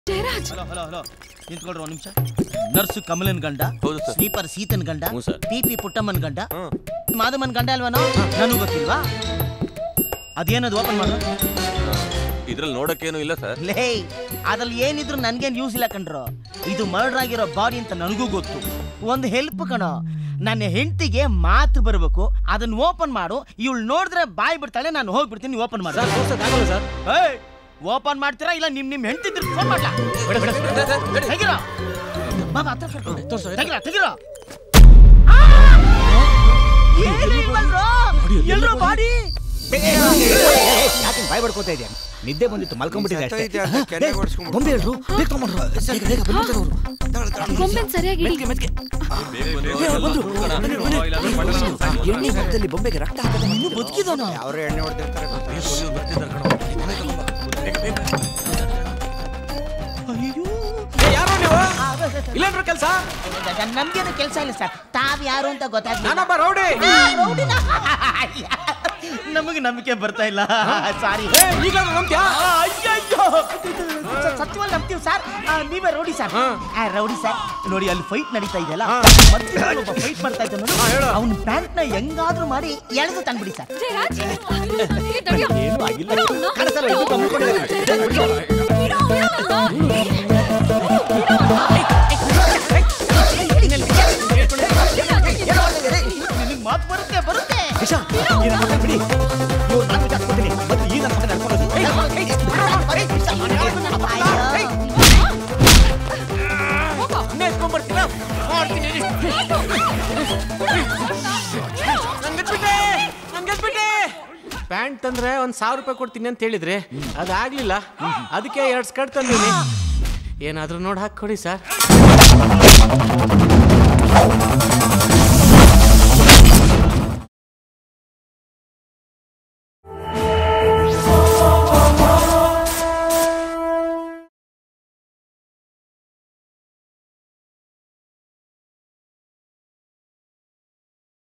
Jayaraj hello hello hello ನಿಂತ್ಕೊಳ್ರಿ ಒಂದ್ ನಿಮಿಷ ನರ್ಸು ಕಮಲನ್ ಗಂಡ ಹೌದು ಸರ್. ಸ್ಲೀಪರ್ ಸೀತನ್ ಗಂಡ ಹ್ಞೂ ಸರ್. ಪಿ ಪಿ ಪುಟ್ಟಮ್ಮನ್ ಗಂಡ ಹ್ಮ್. ಮಾದಮ್ಮನ್ ಗಂಡ ಅಲ್ವನೋ ನನಗೂ ಗೊತ್ತಿಲ್ವಾ ಅದೇನದು ಓಪನ್ ಮಾಡು ಇದ್ರಲ್ಲಿ ನೋಡಕ್ಕೇನು ಇಲ್ಲ ಸರ್ ಲೇ ಅದ್ರಲ್ಲಿ ಏನಿದ್ರು ನನ್ಗೇನ್ ಯೂಸ್ ಇಲ್ಲ ಕಣ್ರು ಇದು ಮರ್ಡರ್ ಆಗಿರೋ ಬಾಡಿ ಅಂತ ನನಗೂ ಗೊತ್ತು ಒಂದು ಹೆಲ್ಪ್ ಕಣೋ ನನ್ನ ಹೆಂಡತಿಗೆ ಮಾತು ಬರಬೇಕು ಅದನ್ನ ಓಪನ್ ಮಾಡು ಇವಳು ನೋಡಿದ್ರೆ ಬಾಯ್ ಬಿಡ್ತಾಳೆ ನಾನು ಹೋಗ್ಬಿಡ್ತೀನಿ ಓಪನ್ ಮಾಡು ಸರ್ ಏಯ್ ಓಪನ್ ಮಾಡ್ತೀರಾ ಇಲ್ಲ ನಿಮ್ ನಿಮ್ ಹೆಂಡತಿ ಫೋನ್ ಮಾಡ್ಲಾ ತೆಗಿರೋ ಬಾಬಾ ಹತ್ರ ಕರ್ಕೊಂಡು. ತೆಗಿರೋ ತೆಗಿರೋ ಎಲ್ಲರೂ ಬಾಡಿ ಯಾಕೆ ಬಾಯ್ ಬಡ್ಕೋತಾ ಇದೆಯಾ ನಿದ್ದೆ ಬಂದಿತ್ತು ಮಲ್ಕೊಂಡ್ಬಿಟ್ಟಿದೆ ಅಷ್ಟೇ ಸತ್ತೋಯ್ತೆ ಅಂತ ಕೆನ್ನೆ ಹೊಡ್ಸ್ಕೊಂಡ್ಬಿಡು. ಗೊಂಬೆ ಹೇಳ್ರು ಬೇಗ ತಗೊಂಡ್ರು ಬೇಗ ಬಂದ್ಬಿಡ್ತಾರೆ ಗೊಂಬೆನ್ ಸರಿಯಾಗಿ ಇಡಿ. ಎಣ್ಣೆ ಮುಖದಲ್ಲಿ ಬೊಂಬೆಗೆ ರಕ್ತ ಹಾಕದೆ ಇನ್ನು ಬದುಕಿದಾನ ಅವ್ರು ಎಣ್ಣೆ ಹೊಡೆದಿರ್ತಾರೆ ಗೊತ್ತಾಗಲ್ಲ. ಅಯ್ಯೋ ಯಾರು ನೀವು ಇಲ್ಲೇನ್ರ ಕೆಲಸ ನಮ್ಗೇನು ಕೆಲಸ ಇಲ್ಲ ಸರ್ ತಾವ್ ಯಾರು ಅಂತ ಗೊತ್ತಾಗ್ಲಿಲ್ಲ ನಾನೊಬ್ಬ ರೌಡಿ ನಮಗೆ ನಂಬಿಕೆ ಬರ್ತಾ ಇಲ್ಲ ಸಾರಿ ಈಗಲಾದ್ರೂ ನಂಬ್ತ್ಯಾ ಅಯ್ಯಯ್ಯೋ ಸತ್ಯವಾಗ ನಂಬ್ತೀವಿ ಸರ್ ಆ, ನೀವೇ ರೌಡಿ ಸರ್ ಆ, ರೌಡಿ ಸರ್ ನೋಡಿ ಅಲ್ಲಿ ಫೈಟ್ ನಡೀತಾ ಇದೆಯಲ್ಲ ಮತ್ತೆ ಒಬ್ಬ ಫೈಟ್ ಮಾಡ್ತಾ ಇದ್ದ ನೋಡಿ ಅವ್ನ ಪ್ಯಾಂಟ್ ನ ಹೆಂಗಾದ್ರೂ ಮಾಡಿ ಎಳೆದು ತಂದ್ಬಿಡಿ ಸರ್ ಜಯರಾಜ್ ಏ, ತಡ್ಯೋ. ಏನೂ ಆಗಿಲ್ಲ ಬಿಡು ಅವ್ನ. ಕನಸಲ್ಲ ಇದು ತಂದ್ಕೊಂಡಿದ್ದಾರೆ. ಬಿಡು, ಬಿಡು ಅವ್ನ. ನಿನಗೆ ಮಾತು ಬರುತ್ತೆ ಬರುತ್ತೆ ನಿಶಾ ಈ ನನ್ನ ಮಗನ್ ಬಿಡಿ ಇವ್ರು ನಾನು ಬಿಟ್ಟಾಕ್ಬಿಡ್ತೀನಿ ಮತ್ತೆ ಈ ನನ್ನ ಮಗನ ನಡ್ಕೊಳ್ಳೋದು ಪ್ಯಾಂಟ್ ತಂದ್ರೆ ಒಂದ್ ಸಾವಿರ ರೂಪಾಯಿ ಕೊಡ್ತೀನಿ ಅಂತ ಹೇಳಿದ್ರಿ ಅದಾಗ್ಲಿಲ್ಲ ಅದಕ್ಕೆ ಎರಡ್ ಸ್ಕರ್ಟ್ ತಂದೀನಿ ಏನಾದ್ರೂ ನೋಡಿ ಹಾಕೊಡಿ ಸರ್